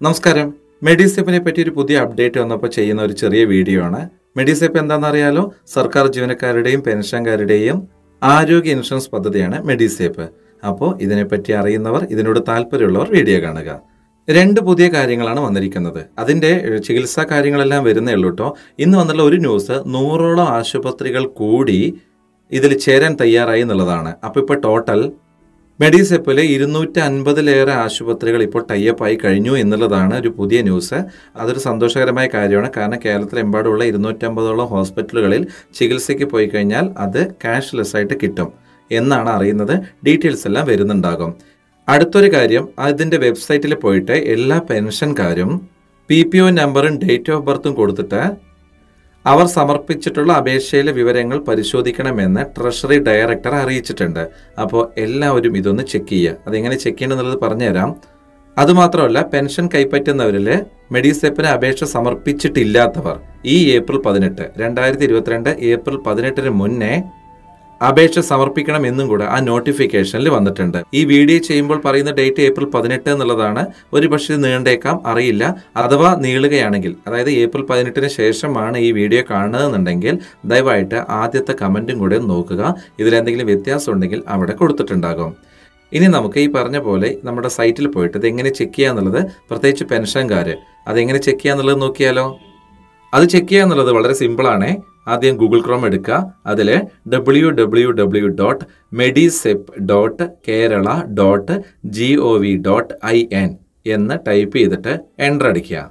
നമസ്കാരം മെഡിസെപ്പിനെ പറ്റി ഒരു പുതിയ അപ്ഡേറ്റ് വന്നപ്പോൾ ചെയ്യുന്ന ഒരു ചെറിയ വീഡിയോ ആണ് മെഡിസെപ്പ് എന്താണെന്ന് അറിയാലോ സർക്കാർ ജീവനക്കാരുടെയും പെൻഷൻകാരുടെയും ആരോഗ്യ ഇൻഷുറൻസ് പദ്ധതിയാണ് മെഡിസേപ്പ് അപ്പോൾ ഇതിനെപ്പറ്റി അറിയുന്നവർ ഇതിനോട് താല്പര്യമുള്ളവർ വീഡിയോ കാണുക രണ്ട് പുതിയ കാര്യങ്ങളാണ് വന്നിരിക്കുന്നത് അതിന്റെ ഏഹ്, ചികിത്സാ കാര്യങ്ങളെല്ലാം വരുന്നേ ഉള്ളൂ കേട്ടോ ഇന്ന് വന്നുള്ള ഒരു ന്യൂസ് നൂറോളം ആശുപത്രികൾ കൂടി ഇതിൽ ചേരാൻ തയ്യാറായി എന്നുള്ളതാണ് അപ്പോൾ ഇപ്പോൾ ടോട്ടൽ മെഡിസെപ്പിലെ ഇരുന്നൂറ്റി അൻപതിലേറെ ആശുപത്രികൾ ഇപ്പോൾ ടൈപ്പായി കഴിഞ്ഞു എന്നുള്ളതാണ് ഒരു പുതിയ ന്യൂസ് അതൊരു സന്തോഷകരമായ കാര്യമാണ് കാരണം കേരളത്തിലെമ്പാടുള്ള ഇരുന്നൂറ്റമ്പതോളം ഹോസ്പിറ്റലുകളിൽ ചികിത്സയ്ക്ക് പോയി കഴിഞ്ഞാൽ അത് ക്യാഷ്ലെസ് ആയിട്ട് കിട്ടും എന്നാണ് അറിയുന്നത് ഡീറ്റെയിൽസ് എല്ലാം വരുന്നുണ്ടാകും അടുത്തൊരു കാര്യം അതിൻ്റെ വെബ്സൈറ്റിൽ പോയിട്ട് എല്ലാ പെൻഷൻകാരും പി പി ഒ നമ്പറും ഡേറ്റ് ഓഫ് ബർത്തും കൊടുത്തിട്ട് അവർ സമർപ്പിച്ചിട്ടുള്ള അപേക്ഷയിലെ വിവരങ്ങൾ പരിശോധിക്കണമെന്ന് ട്രഷറി ഡയറക്ടർ അറിയിച്ചിട്ടുണ്ട് അപ്പോൾ എല്ലാവരും ഇതൊന്ന് ചെക്ക് ചെയ്യുക അതെങ്ങനെ ചെക്ക് ചെയ്യണമെന്നുള്ളത് പറഞ്ഞുതരാം അതുമാത്രമല്ല പെൻഷൻ കൈപ്പറ്റുന്നവരിൽ മെഡിസെപ്പിന് അപേക്ഷ സമർപ്പിച്ചിട്ടില്ലാത്തവർ ഈ ഏപ്രിൽ പതിനെട്ട് രണ്ടായിരത്തി ഇരുപത്തിരണ്ട് ഏപ്രിൽ പതിനെട്ടിന് മുന്നേ അപേക്ഷ സമർപ്പിക്കണം എന്നും കൂടെ ആ നോട്ടിഫിക്കേഷനിൽ വന്നിട്ടുണ്ട് ഈ വീഡിയോ ചെയ്യുമ്പോൾ പറയുന്ന ഡേറ്റ് ഏപ്രിൽ പതിനെട്ട് എന്നുള്ളതാണ് ഒരു പക്ഷേ ഇത് നീണ്ടേക്കാം അറിയില്ല അഥവാ നീളുകയാണെങ്കിൽ അതായത് ഏപ്രിൽ പതിനെട്ടിന് ശേഷമാണ് ഈ വീഡിയോ കാണുന്നതെന്നുണ്ടെങ്കിൽ ദയവായിട്ട് ആദ്യത്തെ കമൻറ്റും കൂടെ ഒന്ന് നോക്കുക ഇതിലെന്തെങ്കിലും വ്യത്യാസം ഉണ്ടെങ്കിൽ അവിടെ കൊടുത്തിട്ടുണ്ടാകും ഇനി നമുക്ക് ഈ പറഞ്ഞ പോലെ നമ്മുടെ സൈറ്റിൽ പോയിട്ട് ഇത് എങ്ങനെ ചെക്ക് ചെയ്യാന്നുള്ളത് പ്രത്യേകിച്ച് പെൻഷൻകാർ അതെങ്ങനെ ചെക്ക് ചെയ്യാന്നുള്ളത് നോക്കിയാലോ അത് ചെക്ക് ചെയ്യുക എന്നുള്ളത് വളരെ സിമ്പിളാണ് ആദ്യം ഗൂഗിൾ ക്രോം എടുക്കുക അതിൽ W W W dot Medisep dot Kerala dot G O V dot I N എന്ന് ടൈപ്പ് ചെയ്തിട്ട് എൻ്റർ അടിക്കുക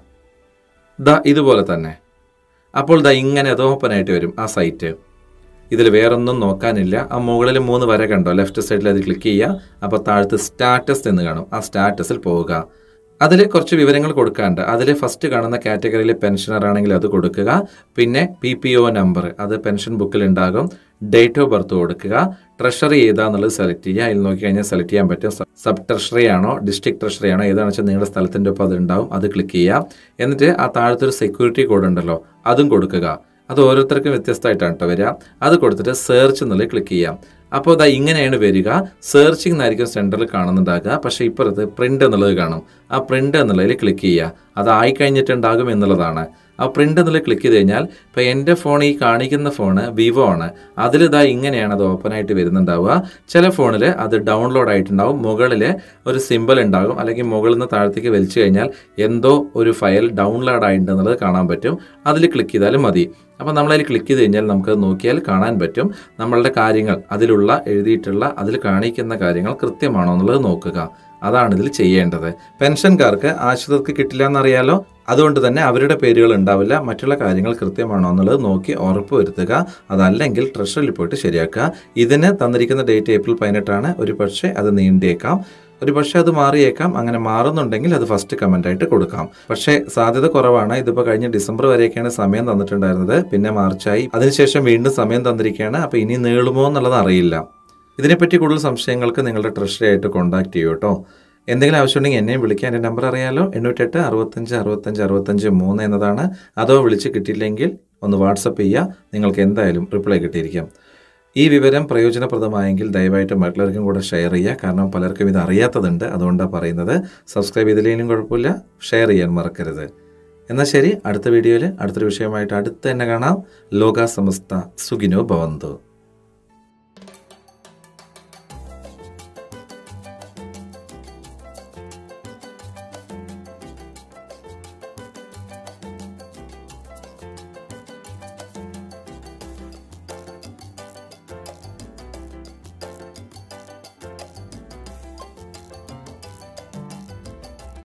ദാ ഇതുപോലെ തന്നെ അപ്പോൾ ദാ ഇങ്ങനെ അത് ഓപ്പൺ ആയിട്ട് വരും ആ സൈറ്റ് ഇതിൽ വേറൊന്നും നോക്കാനില്ല ആ മുകളിൽ മൂന്ന് വര കണ്ടോ ലെഫ്റ്റ് സൈഡിൽ അത് ക്ലിക്ക് ചെയ്യുക അപ്പോൾ താഴത്ത് സ്റ്റാറ്റസ് എന്ന് കാണും ആ സ്റ്റാറ്റസിൽ പോവുക അതിൽ കുറച്ച് വിവരങ്ങൾ കൊടുക്കാണ്ട് അതിൽ ഫസ്റ്റ് കാണുന്ന കാറ്റഗറിയിൽ പെൻഷനർ ആണെങ്കിൽ അത് കൊടുക്കുക പിന്നെ പി പി ഒ നമ്പർ അത് പെൻഷൻ ബുക്കിൽ ഉണ്ടാകും ഡേറ്റ് ഓഫ് ബർത്ത് കൊടുക്കുക ട്രഷറി ഏതാന്നുള്ളത് സെലക്ട് ചെയ്യുക അതിൽ നോക്കി കഴിഞ്ഞാൽ സെലക്ട് ചെയ്യാൻ പറ്റും സബ് ട്രഷറി ആണോ ഡിസ്ട്രിക്ട് ട്രഷറി ആണോ ഏതാണെന്ന് വെച്ചാൽ നിങ്ങളുടെ സ്ഥലത്തിൻ്റെ ഒപ്പം അത് ഉണ്ടാവും അത് ക്ലിക്ക് ചെയ്യുക എന്നിട്ട് ആ താഴത്തൊരു സെക്യൂരിറ്റി കോഡ് ഉണ്ടല്ലോ അതും കൊടുക്കുക അത് ഓരോരുത്തർക്കും വ്യത്യസ്തമായിട്ടാണ് കേട്ടോ വരിക അത് കൊടുത്തിട്ട് സെർച്ച് എന്നുള്ളത് ക്ലിക്ക് ചെയ്യാം അപ്പോൾ ഇതാ ഇങ്ങനെയാണ് വരിക സെർച്ചിങ് എന്നായിരിക്കും സെൻറ്ററിൽ കാണുന്നുണ്ടാകുക പക്ഷേ ഇപ്പുറത്ത് പ്രിൻ്റ് എന്നുള്ളത് കാണും ആ പ്രിൻ്റ് എന്നുള്ളതിൽ ക്ലിക്ക് ചെയ്യുക അത് ആയി കഴിഞ്ഞിട്ടുണ്ടാകും എന്നുള്ളതാണ് ആ പ്രിൻ്റ് എന്നുള്ളത് ക്ലിക്ക് ചെയ്ത് കഴിഞ്ഞാൽ ഇപ്പോൾ എൻ്റെ ഫോൺ ഈ കാണിക്കുന്ന ഫോണ് വിവോ ആണ് അതിലിതാ ഇങ്ങനെയാണ് അത് ഓപ്പൺ ആയിട്ട് വരുന്നുണ്ടാവുക ചില ഫോണിൽ അത് ഡൗൺലോഡ് ആയിട്ടുണ്ടാവും മുകളിൽ ഒരു സിമ്പിൾ ഉണ്ടാകും അല്ലെങ്കിൽ മുകളിൽ നിന്ന് താഴത്തേക്ക് വലിച്ചു കഴിഞ്ഞാൽ എന്തോ ഒരു ഫയൽ ഡൗൺലോഡ് ആയിട്ടുണ്ടെന്നുള്ളത് കാണാൻ പറ്റും അതിൽ ക്ലിക്ക് ചെയ്താലും മതി അപ്പോൾ നമ്മളതിൽ ക്ലിക്ക് ചെയ്ത് കഴിഞ്ഞാൽ നമുക്കത് നോക്കിയാൽ കാണാൻ പറ്റും നമ്മളുടെ കാര്യങ്ങൾ അതിലുള്ള എഴുതിയിട്ടുള്ള അതിൽ കാണിക്കുന്ന കാര്യങ്ങൾ കൃത്യമാണോ എന്നുള്ളത് നോക്കുക അതാണ് ഇതിൽ ചെയ്യേണ്ടത് പെൻഷൻകാർക്ക് ആശ്രിതർക്ക് കിട്ടില്ല എന്നറിയാലോ അതുകൊണ്ട് തന്നെ അവരുടെ പേരുകൾ ഉണ്ടാവില്ല മറ്റുള്ള കാര്യങ്ങൾ കൃത്യമാണോ എന്നുള്ളത് നോക്കി ഉറപ്പ് വരുത്തുക അതല്ലെങ്കിൽ ട്രഷറിൽ പോയിട്ട് ശരിയാക്കുക ഇതിന് തന്നിരിക്കുന്ന ഡേറ്റ് ഏപ്രിൽ പതിനെട്ടാണ് ഒരു പക്ഷേ അത് നീണ്ടേക്കാം ഒരു പക്ഷേ അത് മാറിയേക്കാം അങ്ങനെ മാറുന്നുണ്ടെങ്കിൽ അത് ഫസ്റ്റ് കമൻ്റ് ആയിട്ട് കൊടുക്കാം പക്ഷേ സാധ്യത കുറവാണ് ഇതിപ്പോൾ കഴിഞ്ഞ ഡിസംബർ വരെയൊക്കെയാണ് സമയം തന്നിട്ടുണ്ടായിരുന്നത് പിന്നെ മാർച്ചായി അതിനുശേഷം വീണ്ടും സമയം തന്നിരിക്കുകയാണ് അപ്പോൾ ഇനി നീളുമോ എന്നുള്ളത് അറിയില്ല ഇതിനെപ്പറ്റി കൂടുതൽ സംശയങ്ങൾക്ക് നിങ്ങളുടെ ട്രഷറി ആയിട്ട് കോൺടാക്ട് ചെയ്യൂ കേട്ടോ എന്തെങ്കിലും ആവശ്യമുണ്ടെങ്കിൽ എന്നെയും വിളിക്കാൻ എൻ്റെ നമ്പർ അറിയാലോ എണ്ണൂറ്റെട്ട് അറുപത്തഞ്ച് അറുപത്തഞ്ച് അറുപത്തഞ്ച് മൂന്ന് എന്നതാണ് അതോ വിളിച്ച് കിട്ടിയില്ലെങ്കിൽ ഒന്ന് വാട്സപ്പ് ചെയ്യുക നിങ്ങൾക്ക് എന്തായാലും റിപ്ലൈ കിട്ടിയിരിക്കാം ഈ വിവരം പ്രയോജനപ്രദമായെങ്കിൽ ദയവായിട്ട് മറ്റുള്ളവർക്കും കൂടെ ഷെയർ ചെയ്യുക കാരണം പലർക്കും ഇത് അറിയാത്തതുണ്ട് അതുകൊണ്ടാണ് പറയുന്നത് സബ്സ്ക്രൈബ് ചെയ്തില്ലെങ്കിലും കുഴപ്പമില്ല ഷെയർ ചെയ്യാൻ മറക്കരുത് എന്നാൽ ശരി അടുത്ത വീഡിയോയിൽ അടുത്തൊരു വിഷയമായിട്ട് അടുത്ത് തന്നെ കാണാം ലോക സമസ്ത സുഖിനോ ഭവന്തു